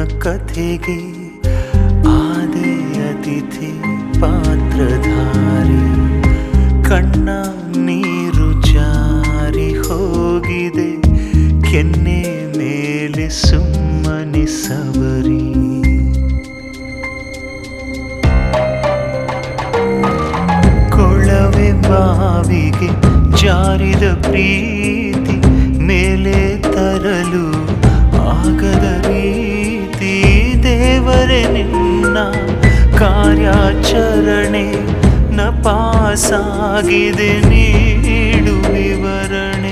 ಕಥೆಗೆ ಆದೆ ಅತಿಥಿ ಪಾತ್ರಧಾರಿ ಕಣ್ಣ ನೀರು ಜಾರಿ ಹೋಗಿದೆ ಕೆನ್ನೆ ಮೇಲೆ ಸುಮ್ಮನೆ ಸವರಿ ಕೊಳವೆ ಬಾವಿಗೆ ಜಾರಿದ ಪ್ರೀತಿ ಮೇಲೆ ತರಲು ಆಗದ ರೀತಿ ದೇವರೇ ನಿನ್ನ ಕಾರ್ಯಾಚರಣೆ ನಪಾಸಾಗಿದೆ ನೀಡು ವಿವರಣೆ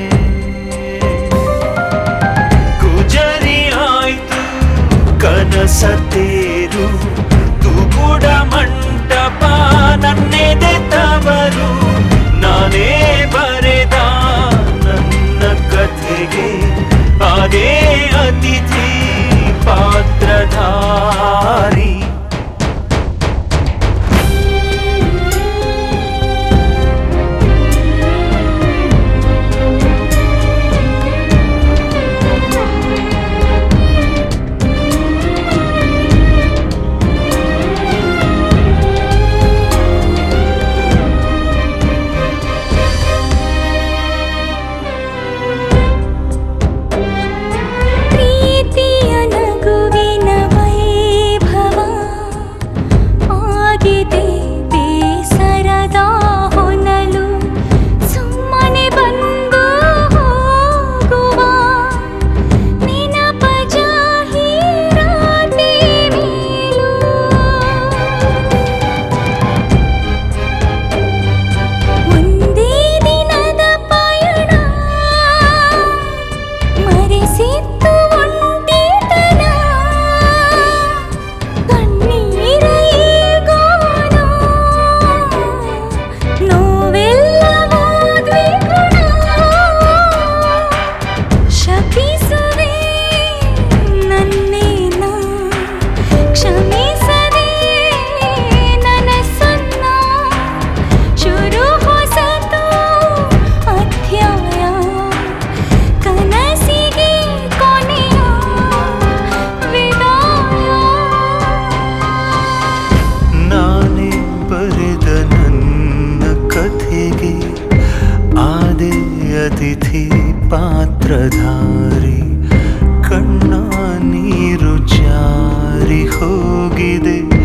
ಗುಜರಿ ಆಯ್ತು ಕನಸ ತೇರು ತೂಗುಡ ಮಂಟಪ ನನ್ನೆದೆ ತವರು ನಾನೇ ಬರೆದ ನನ್ನ ಕಥೆಗೆ ಅದೇ ಅತಿಥಿ ಪಾತ್ರಧಾರಿ ಪ್ರೀತಿಯ ನಗುವಿನ ವೈಭವ ಆಗಿದೆ ಬೇಸರದ ಹೊನಲು ಸುಮ್ಮನೆ ಬಂದು ಹೋಗುವ ನೆನಪ ಜಾಹೀರಾತಿ ಮೇಲು ಒಂದೇ ದಿನದ ಪಯಣ ಮರೆಸಿತ್ತು ಒಂಟಿತನ ಕಣ್ಣೀರ ಈಗೋಣ ನೋವೆಲ್ಲವೂ ದ್ವಿಗುಣ ಶಪಿಸುವೆ ನನ್ನೇನ ಕ್ಷಮಿಸದೆ ನನಸನ್ನ ಶುರು ಹೊಸತು ಅಧ್ಯಾಯ ಕನಸಿಗೆ ಕೊನೆಯ ವಿದಾಯ ನಾನೇ ಬರೆದ ನನ್ನ ಕಥೆಗೆ ಆದೆ ಅತಿಥಿ ಪಾತ್ರಧಾರಿ ಕಣ್ಣ ನೀರು ಜಾರಿ ಹೋಗಿದೆ